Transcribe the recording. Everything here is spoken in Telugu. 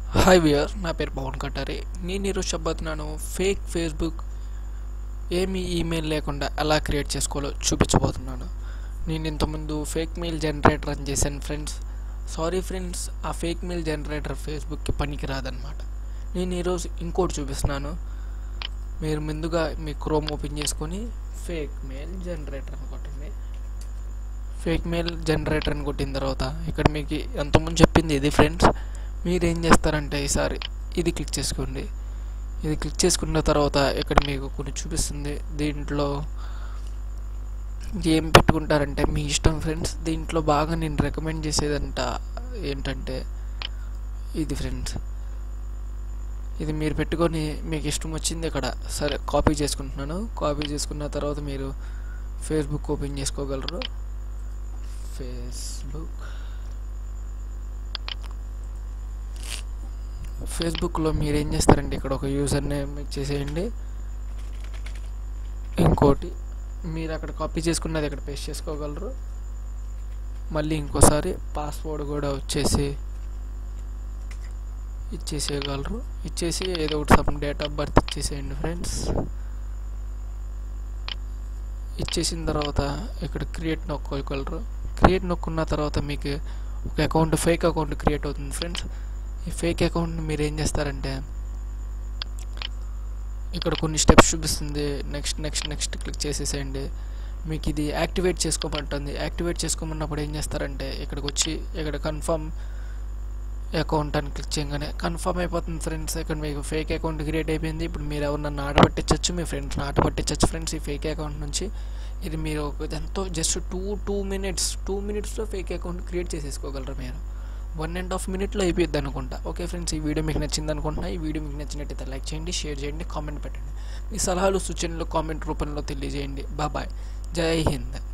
హాయ్ వియర్ నా పేరు పవన్ కటారి నేను ఈరోజు చెప్పబోతున్నాను ఫేక్ ఫేస్బుక్ ఏమి ఈమెయిల్ లేకుండా ఎలా క్రియేట్ చేసుకోవాలో చూపించబోతున్నాను నేను ఇంతకుముందు ఫేక్ మెయిల్ జనరేటర్ అని చేశాను ఫ్రెండ్స్ సారీ ఫ్రెండ్స్ ఆ ఫేక్ మెయిల్ జనరేటర్ ఫేస్బుక్కి పనికి రాదనమాట నేను ఈరోజు ఇంకోటి చూపిస్తున్నాను మీరు ముందుగా మీ క్రోమ్ ఓపెన్ చేసుకొని ఫేక్ మెయిల్ జనరేటర్ అని కొట్టండి ఫేక్ మెయిల్ జనరేటర్ అని కొట్టిన తర్వాత ఇక్కడ మీకు ఎంతమంది చెప్పింది ఇది ఫ్రెండ్స్ మీరు ఏం చేస్తారంటే ఈసారి ఇది క్లిక్ చేసుకోండి ఇది క్లిక్ చేసుకున్న తర్వాత ఇక్కడ మీకు కొన్ని చూపిస్తుంది దీంట్లో ఏం పెట్టుకుంటారంటే మీ ఇష్టం ఫ్రెండ్స్ దీంట్లో బాగా నేను రికమెండ్ చేసేదంట ఏంటంటే ఇది ఫ్రెండ్స్ ఇది మీరు పెట్టుకొని మీకు ఇష్టం వచ్చింది ఇక్కడ సరే కాపీ చేసుకుంటున్నాను కాపీ చేసుకున్న తర్వాత మీరు ఫేస్బుక్ ఓపెన్ చేసుకోగలరు ఫేస్బుక్ ఫేస్బుక్లో మీరు ఏం చేస్తారంటే ఇక్కడ ఒక యూజర్ నేమ్ ఇచ్చేసేయండి ఇంకోటి మీరు అక్కడ కాపీ చేసుకున్నది ఇక్కడ పేస్ట్ చేసుకోగలరు మళ్ళీ ఇంకోసారి పాస్వర్డ్ కూడా వచ్చేసి ఇచ్చేసేయగలరు ఇచ్చేసి ఏదో ఒకటి సమ్ డేట్ ఆఫ్ బర్త్ ఇచ్చేసేయండి ఫ్రెండ్స్ ఇచ్చేసిన తర్వాత ఇక్కడ క్రియేట్ నొక్కోగలరు క్రియేట్ నొక్కున్న తర్వాత మీకు ఒక అకౌంట్ ఫేక్ అకౌంట్ క్రియేట్ అవుతుంది ఫ్రెండ్స్ ఈ ఫేక్ అకౌంట్ని మీరు ఏం చేస్తారంటే ఇక్కడ కొన్ని స్టెప్స్ చూపిస్తుంది నెక్స్ట్ నెక్స్ట్ నెక్స్ట్ క్లిక్ చేసేసేయండి మీకు ఇది యాక్టివేట్ చేసుకోమంటుంది యాక్టివేట్ చేసుకోమన్నప్పుడు ఏం చేస్తారంటే ఇక్కడికి వచ్చి ఇక్కడ కన్ఫర్మ్ అకౌంట్ అని క్లిక్ చేయగానే కన్ఫర్మ్ అయిపోతుంది ఫ్రెండ్స్ ఇక్కడ మీకు ఫేక్ అకౌంట్ క్రియేట్ అయిపోయింది ఇప్పుడు మీరు ఎవరినన్నా ఆట పట్టించవచ్చు మీ ఫ్రెండ్స్ని ఆట పట్టించవచ్చు ఫ్రెండ్స్ ఈ ఫేక్ అకౌంట్ నుంచి ఇది మీరు ఎంతో just two two minutes two మినిట్స్లో ఫేక్ అకౌంట్ క్రియేట్ చేసేసుకోగలరు మీరు వన్ అండ్ హాఫ్ మినిట్లో అయిపోద్ది అనుకుంటా ఓకే ఫ్రెండ్స్ ఈ వీడియో మీకు నచ్చింది అనుకుంటున్నా ఈ వీడియో మీకు నచ్చినట్టయితే లైక్ చేయండి షేర్ చేయండి కామెంట్ పెట్టండి మీ సలహాలు సూచనలు కామెంట్ రూపంలో తెలియజేయండి బాబాయ్ జై హింద్